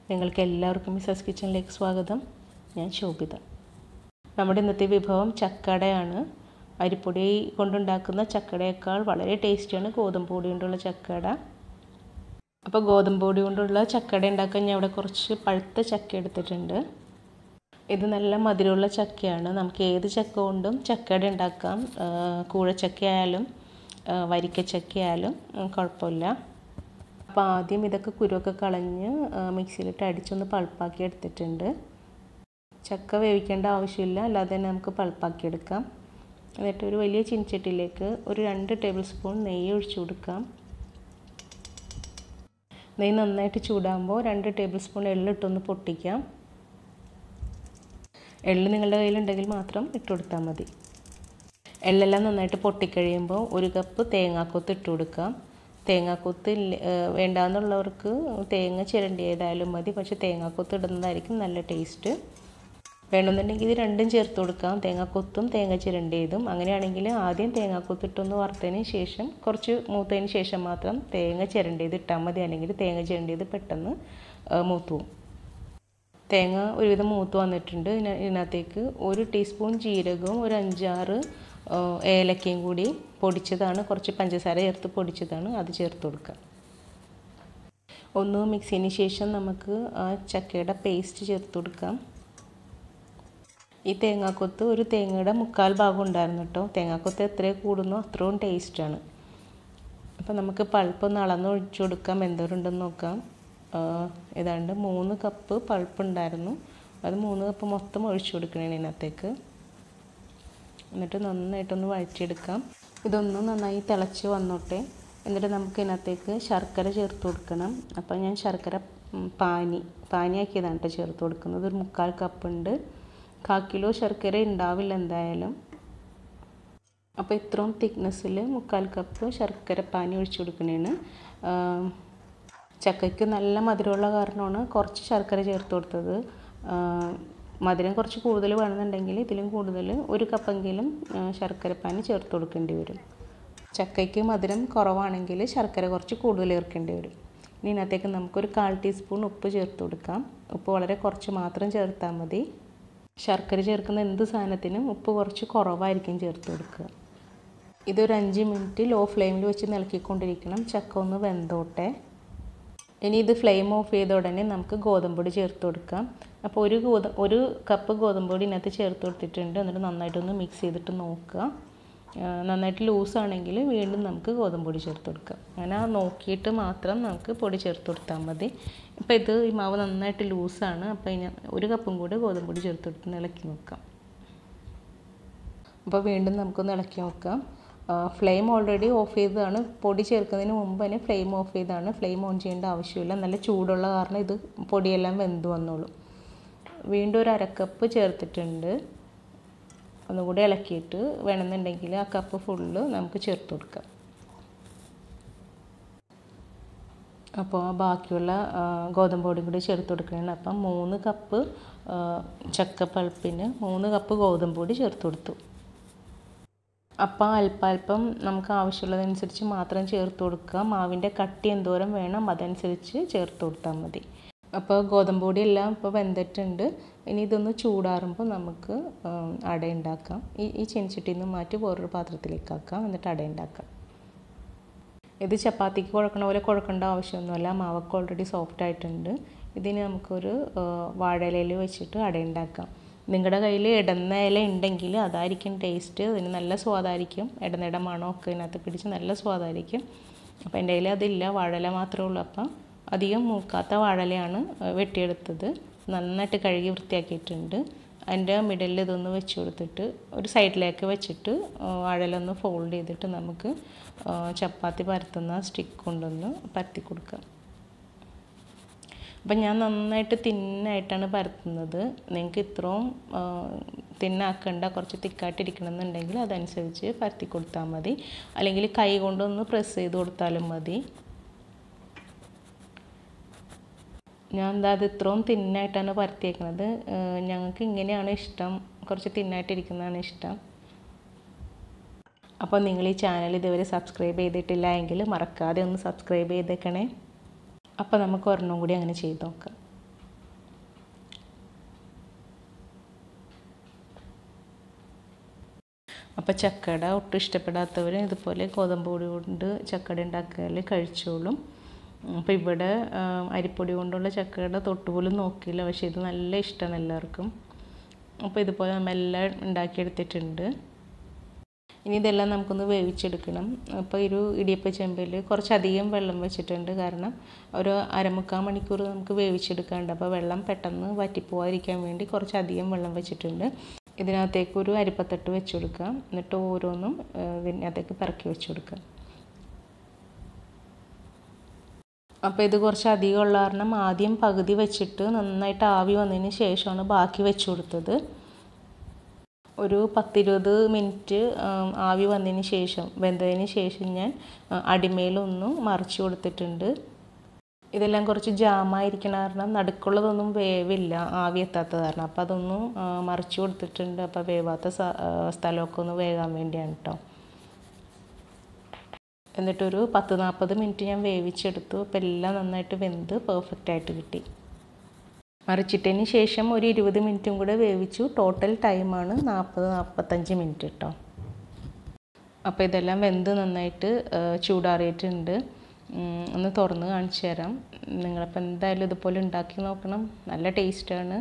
നിങ്ങൾക്ക് എല്ലാവർക്കും മിസസ് കിച്ചണിലേക്ക് സ്വാഗതം ഞാൻ ശോഭിത നമ്മുടെ ഇന്നത്തെ വിഭവം ചക്കടയാണ് അരിപ്പൊടി കൊണ്ടുണ്ടാക്കുന്ന ചക്കടയേക്കാൾ വളരെ ടേസ്റ്റിയാണ് ഗോതമ്പ് പൊടി കൊണ്ടുള്ള ചക്കട അപ്പോൾ ഗോതമ്പ് പൊടി കൊണ്ടുള്ള ചക്കട ഉണ്ടാക്കാൻ ഞാൻ ഇവിടെ കുറച്ച് പഴുത്ത ചക്ക എടുത്തിട്ടുണ്ട് ഇത് നല്ല മധുരമുള്ള ചക്കയാണ് നമുക്ക് ഏത് ചക്ക കൊണ്ടും ചക്കട ഉണ്ടാക്കാം കൂഴച്ചക്ക ആയാലും വരിക്കച്ചക്ക ആയാലും കുഴപ്പമില്ല അപ്പോൾ ആദ്യം ഇതൊക്കെ കുരുവൊക്കെ കളഞ്ഞ് മിക്സിയിലിട്ട് അടിച്ചൊന്ന് പൾപ്പാക്കി എടുത്തിട്ടുണ്ട് ചക്ക വേവിക്കേണ്ട ആവശ്യമില്ല അല്ലാതെ തന്നെ നമുക്ക് പൾപ്പാക്കി എടുക്കാം എന്നിട്ട് ഒരു വലിയ ചിൻചട്ടിയിലേക്ക് ഒരു രണ്ട് ടേബിൾ സ്പൂൺ നെയ്യ് ഒഴിച്ചു കൊടുക്കാം നെയ്യ് നന്നായിട്ട് ചൂടാകുമ്പോൾ രണ്ട് ടേബിൾ സ്പൂൺ എള്ളിട്ടൊന്ന് പൊട്ടിക്കാം എള്ള് നിങ്ങളുടെ കയ്യിലുണ്ടെങ്കിൽ മാത്രം ഇട്ട് കൊടുത്താൽ മതി എള്ളെല്ലാം നന്നായിട്ട് പൊട്ടിക്കഴിയുമ്പോൾ ഒരു കപ്പ് തേങ്ങാക്കൊത്ത് ഇട്ട് കൊടുക്കാം തേങ്ങാക്കൊത്ത് വേണ്ടാന്നുള്ളവർക്ക് തേങ്ങ ചിരണ്ടിയതായാലും മതി പക്ഷേ തേങ്ങാക്കൊത്ത് ഇടുന്നതായിരിക്കും നല്ല ടേസ്റ്റ് വേണമെന്നുണ്ടെങ്കിൽ ഇത് രണ്ടും ചേർത്ത് കൊടുക്കാം തേങ്ങാക്കൊത്തും തേങ്ങ ചിരണ്ടിയതും അങ്ങനെയാണെങ്കിൽ ആദ്യം തേങ്ങാക്കൊത്തിട്ടൊന്ന് വറുത്തതിന് ശേഷം കുറച്ച് മൂത്തതിന് ശേഷം മാത്രം തേങ്ങ ചിരണ്ടിയത് ഇട്ടാൽ മതി അല്ലെങ്കിൽ തേങ്ങ ചിരണ്ടിയത് പെട്ടെന്ന് മൂത്തു തേങ്ങ ഒരുവിധം മൂത്ത് വന്നിട്ടുണ്ട് ഇതിനകത്തേക്ക് ഒരു ടീസ്പൂൺ ജീരകവും ഒരു അഞ്ചാറ് ഏലക്കയും കൂടി പൊടിച്ചതാണ് കുറച്ച് പഞ്ചസാര ചേർത്ത് പൊടിച്ചതാണ് അത് ചേർത്ത് കൊടുക്കുക ഒന്ന് മിക്സിന് ശേഷം നമുക്ക് ആ ചക്കയുടെ പേസ്റ്റ് ചേർത്ത് കൊടുക്കാം ഈ തേങ്ങാക്കൊത്ത് ഒരു തേങ്ങയുടെ മുക്കാൽ ഭാഗം ഉണ്ടായിരുന്നു കേട്ടോ തേങ്ങാക്കൊത്ത് എത്ര കൂടുന്നോ അത്രയും ടേസ്റ്റാണ് അപ്പോൾ നമുക്ക് പൾപ്പ് ഒന്ന് അളന്ന് ഒഴിച്ചു കൊടുക്കാം എന്തോരുണ്ടെന്ന് നോക്കാം ഏതാണ്ട് മൂന്ന് കപ്പ് പൾപ്പ് ഉണ്ടായിരുന്നു അത് മൂന്ന് കപ്പ് മൊത്തം ഒഴിച്ചു കൊടുക്കണേ ഇതിനകത്തേക്ക് എന്നിട്ട് നന്നായിട്ടൊന്ന് വഴറ്റിയെടുക്കാം ഇതൊന്ന് നന്നായി തിളച്ച് വന്നോട്ടെ എന്നിട്ട് നമുക്ക് ഇതിനകത്തേക്ക് ശർക്കര ചേർത്ത് കൊടുക്കണം അപ്പോൾ ഞാൻ ശർക്കര പാനി പാനിയാക്കിയതാണ് കേട്ടോ ചേർത്ത് കൊടുക്കുന്നത് ഒരു മുക്കാൽ കപ്പ് ഉണ്ട് കാ കിലോ ശർക്കര ഉണ്ടാവില്ല എന്തായാലും അപ്പോൾ ഇത്രയും തിക്നെസ്സിൽ മുക്കാൽ കപ്പ് ശർക്കര പാനി ഒഴിച്ചു കൊടുക്കണേന് ചക്കയ്ക്ക് നല്ല മധുരമുള്ള കാരണമാണ് കുറച്ച് ശർക്കര ചേർത്ത് കൊടുത്തത് മധുരം കുറച്ച് കൂടുതൽ വേണമെന്നുണ്ടെങ്കിൽ ഇതിലും കൂടുതൽ ഒരു കപ്പെങ്കിലും ശർക്കരപ്പാനി ചേർത്ത് കൊടുക്കേണ്ടി വരും ചക്കയ്ക്ക് മധുരം കുറവാണെങ്കിൽ ശർക്കര കുറച്ച് കൂടുതൽ ചേർക്കേണ്ടി വരും ഇനി ഇതിനകത്തേക്ക് നമുക്കൊരു കാൽ ടീസ്പൂൺ ഉപ്പ് ചേർത്ത് കൊടുക്കാം ഉപ്പ് വളരെ കുറച്ച് മാത്രം ചേർത്താൽ മതി ശർക്കര ചേർക്കുന്ന എന്ത് സാധനത്തിനും ഉപ്പ് കുറച്ച് കുറവായിരിക്കും ചേർത്ത് കൊടുക്കുക ഇതൊരു അഞ്ച് മിനിറ്റ് ലോ ഫ്ലെയിമിൽ വെച്ച് നിലക്കിക്കൊണ്ടിരിക്കണം ചക്ക ഒന്ന് വെന്തോട്ടെ ഇനി ഇത് ഫ്ലെയിം ഓഫ് ചെയ്ത ഉടനെ നമുക്ക് ഗോതമ്പൊടി ചേർത്ത് കൊടുക്കാം അപ്പോൾ ഒരു ഗോത ഒരു കപ്പ് ഗോതമ്പൊടി ഇതിനകത്ത് ചേർത്ത് കൊടുത്തിട്ടുണ്ട് എന്നിട്ട് നന്നായിട്ടൊന്ന് മിക്സ് ചെയ്തിട്ട് നോക്കുക നന്നായിട്ട് ലൂസാണെങ്കിൽ വീണ്ടും നമുക്ക് ഗോതമ്പൊടി ചേർത്ത് കൊടുക്കാം അങ്ങനെ നോക്കിയിട്ട് മാത്രം നമുക്ക് പൊടി ചേർത്ത് കൊടുത്താൽ മതി ഇപ്പോൾ ഇത് ഈ മാവ് നന്നായിട്ട് ലൂസാണ് അപ്പോൾ ഇനി ഒരു കപ്പും കൂടി ഗോതമ്പൊടി ചേർത്ത് കൊടുത്ത് ഇളക്കി നോക്കാം അപ്പോൾ വീണ്ടും നമുക്കൊന്ന് ഇളക്കി നോക്കാം ഫ്ലെയിം ഓൾറെഡി ഓഫ് ചെയ്തതാണ് പൊടി ചേർക്കുന്നതിന് മുമ്പ് തന്നെ ഫ്ലെയിം ഓഫ് ചെയ്താണ് ഫ്ലെയിം ഓൺ ചെയ്യേണ്ട ആവശ്യമില്ല നല്ല ചൂടുള്ള കാരണം ഇത് പൊടിയെല്ലാം വെന്ത് വന്നോളും വീണ്ടും ഒരു അരക്കപ്പ് ചേർത്തിട്ടുണ്ട് ഒന്നുകൂടി ഇളക്കിയിട്ട് വേണമെന്നുണ്ടെങ്കിൽ ആ കപ്പ് ഫുള്ള് നമുക്ക് ചേർത്ത് കൊടുക്കാം അപ്പോൾ ബാക്കിയുള്ള ഗോതമ്പ് പൊടിയും കൂടി ചേർത്ത് കൊടുക്കുകയാണ് അപ്പം മൂന്ന് കപ്പ് ചക്ക പൾപ്പിന് മൂന്ന് കപ്പ് ഗോതമ്പ് പൊടി ചേർത്ത് കൊടുത്തു അപ്പം അല്പാൽപ്പം നമുക്ക് ആവശ്യമുള്ളതനുസരിച്ച് മാത്രം ചേർത്ത് കൊടുക്കുക മാവിൻ്റെ കട്ടി എന്തോരം വേണം അതനുസരിച്ച് ചേർത്ത് കൊടുത്താൽ മതി അപ്പോൾ ഗോതമ്പ് പൊടി എല്ലാം ഇപ്പോൾ വെന്തിട്ടുണ്ട് ഇനി ഇതൊന്ന് ചൂടാറുമ്പോൾ നമുക്ക് അട ഉണ്ടാക്കാം ഈ ഈ ചെനിച്ചട്ടിയിൽ നിന്ന് മാറ്റി വേറൊരു പാത്രത്തിലേക്ക് ആക്കാം എന്നിട്ട് അട ഉണ്ടാക്കാം ഇത് ചപ്പാത്തിക്ക് കുഴക്കണ പോലെ കുഴക്കേണ്ട ആവശ്യമൊന്നുമില്ല മാവൊക്കെ ഓൾറെഡി സോഫ്റ്റ് ആയിട്ടുണ്ട് ഇതിന് നമുക്കൊരു വാഴയിലയിൽ വെച്ചിട്ട് അട ഉണ്ടാക്കാം നിങ്ങളുടെ കയ്യിൽ ഇടന്ന ഇല ഉണ്ടെങ്കിൽ അതായിരിക്കും ടേസ്റ്റ് അതിന് നല്ല സ്വാദായിരിക്കും ഇടനിട മണമൊക്കെ ഇതിനകത്ത് പിടിച്ച് നല്ല സ്വാദായിരിക്കും അപ്പോൾ എൻ്റെ കയ്യിൽ അതില്ല വാഴയില മാത്രമേ ഉള്ളൂ അപ്പം അധികം മൂക്കാത്ത വാഴയിലയാണ് വെട്ടിയെടുത്തത് നന്നായിട്ട് കഴുകി വൃത്തിയാക്കിയിട്ടുണ്ട് അതിൻ്റെ മിഡിലിൽ ഇതൊന്ന് വെച്ച് കൊടുത്തിട്ട് ഒരു സൈഡിലേക്ക് വെച്ചിട്ട് വാഴയില ഒന്ന് ഫോൾഡ് ചെയ്തിട്ട് നമുക്ക് ചപ്പാത്തി പരത്തുന്ന സ്റ്റിക്ക് കൊണ്ടൊന്ന് പരത്തി കൊടുക്കാം അപ്പം ഞാൻ നന്നായിട്ട് തിന്നായിട്ടാണ് പരത്തുന്നത് നിങ്ങൾക്ക് ഇത്രയും തിന്നാക്കണ്ട കുറച്ച് തിക്കായിട്ടിരിക്കണമെന്നുണ്ടെങ്കിൽ അതനുസരിച്ച് പരത്തി കൊടുത്താൽ മതി അല്ലെങ്കിൽ കൈ കൊണ്ടൊന്ന് പ്രസ് ചെയ്ത് കൊടുത്താലും മതി ഞാൻ എന്താ അത് ഇത്രയും തിന്നായിട്ടാണ് പരത്തിയേക്കുന്നത് ഞങ്ങൾക്ക് ഇങ്ങനെയാണ് ഇഷ്ടം കുറച്ച് തിന്നായിട്ടിരിക്കുന്നതാണ് ഇഷ്ടം അപ്പോൾ നിങ്ങൾ ഈ ചാനൽ ഇതുവരെ സബ്സ്ക്രൈബ് ചെയ്തിട്ടില്ല എങ്കിൽ മറക്കാതെ ഒന്ന് സബ്സ്ക്രൈബ് ചെയ്തേക്കണേ അപ്പോൾ നമുക്ക് ഒരെണ്ണം കൂടി അങ്ങനെ ചെയ്ത് നോക്കാം അപ്പോൾ ചക്കട ഒട്ടും ഇഷ്ടപ്പെടാത്തവർ ഇതുപോലെ ഗോതമ്പ് പൊടി കൊണ്ട് ചക്കട ഉണ്ടാക്കിയാൽ കഴിച്ചോളും അപ്പോൾ ഇവിടെ അരിപ്പൊടി കൊണ്ടുള്ള ചക്കയുടെ തൊട്ടുപോലും നോക്കിയില്ല പക്ഷേ ഇത് നല്ല ഇഷ്ടമാണ് എല്ലാവർക്കും അപ്പോൾ ഇതുപോലെ നമ്മൾ എല്ലാം ഉണ്ടാക്കിയെടുത്തിട്ടുണ്ട് ഇനി ഇതെല്ലാം നമുക്കൊന്ന് വേവിച്ചെടുക്കണം അപ്പോൾ ഒരു ഇടിയപ്പ ചെമ്പിൽ കുറച്ചധികം വെള്ളം വെച്ചിട്ടുണ്ട് കാരണം ഒരു അരമുക്കാൽ മണിക്കൂർ നമുക്ക് വേവിച്ചെടുക്കാനുണ്ട് അപ്പോൾ വെള്ളം പെട്ടെന്ന് വറ്റിപ്പോവാതിരിക്കാൻ വേണ്ടി കുറച്ചധികം വെള്ളം വെച്ചിട്ടുണ്ട് ഇതിനകത്തേക്ക് ഒരു അരിപ്പത്തട്ട് വെച്ച് കൊടുക്കാം എന്നിട്ട് ഓരോന്നും ഇതിനകത്തേക്ക് പിറക്കി വെച്ച് കൊടുക്കാം അപ്പോൾ ഇത് കുറച്ച് അധികം ഉള്ള കാരണം ആദ്യം പകുതി വെച്ചിട്ട് നന്നായിട്ട് ആവി വന്നതിന് ശേഷമാണ് ബാക്കി വെച്ച് കൊടുത്തത് ഒരു പത്തിരുപത് മിനിറ്റ് ആവി വന്നതിന് ശേഷം വെന്തതിന് ശേഷം ഞാൻ അടിമയിലൊന്ന് മറിച്ച് കൊടുത്തിട്ടുണ്ട് ഇതെല്ലാം കുറച്ച് ജാമായിരിക്കണ കാരണം നടുക്കുള്ളതൊന്നും വേവില്ല ആവി എത്താത്ത കാരണം അപ്പോൾ അതൊന്ന് മറിച്ച് കൊടുത്തിട്ടുണ്ട് അപ്പോൾ വേവാത്ത സ്ഥലമൊക്കെ ഒന്ന് വേകാൻ വേണ്ടിയാണ് കേട്ടോ എന്നിട്ടൊരു പത്ത് നാൽപ്പത് മിനിറ്റ് ഞാൻ വേവിച്ചെടുത്തു അപ്പോൾ എല്ലാം നന്നായിട്ട് വെന്ത് പെർഫെക്റ്റ് ആയിട്ട് കിട്ടി മറിച്ചിട്ടതിന് ശേഷം ഒരു ഇരുപത് മിനിറ്റും കൂടെ വേവിച്ചു ടോട്ടൽ ടൈമാണ് നാൽപ്പത് നാൽപ്പത്തഞ്ച് മിനിറ്റ് കേട്ടോ അപ്പോൾ ഇതെല്ലാം വെന്ത് നന്നായിട്ട് ചൂടാറിയിട്ടുണ്ട് ഒന്ന് തുറന്ന് കാണിച്ചു തരാം നിങ്ങളപ്പോൾ എന്തായാലും ഇതുപോലെ ഉണ്ടാക്കി നോക്കണം നല്ല ടേസ്റ്റാണ്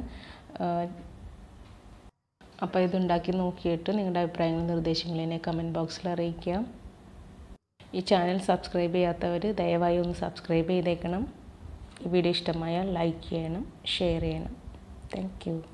അപ്പോൾ ഇതുണ്ടാക്കി നോക്കിയിട്ട് നിങ്ങളുടെ അഭിപ്രായങ്ങളും നിർദ്ദേശങ്ങളും എന്നെ കമൻറ്റ് ബോക്സിൽ അറിയിക്കുക ഈ ചാനൽ സബ്സ്ക്രൈബ് ചെയ്യാത്തവർ ദയവായി ഒന്ന് സബ്സ്ക്രൈബ് ചെയ്തേക്കണം ഈ വീഡിയോ ഇഷ്ടമായാൽ ലൈക്ക് ചെയ്യണം ഷെയർ ചെയ്യണം താങ്ക്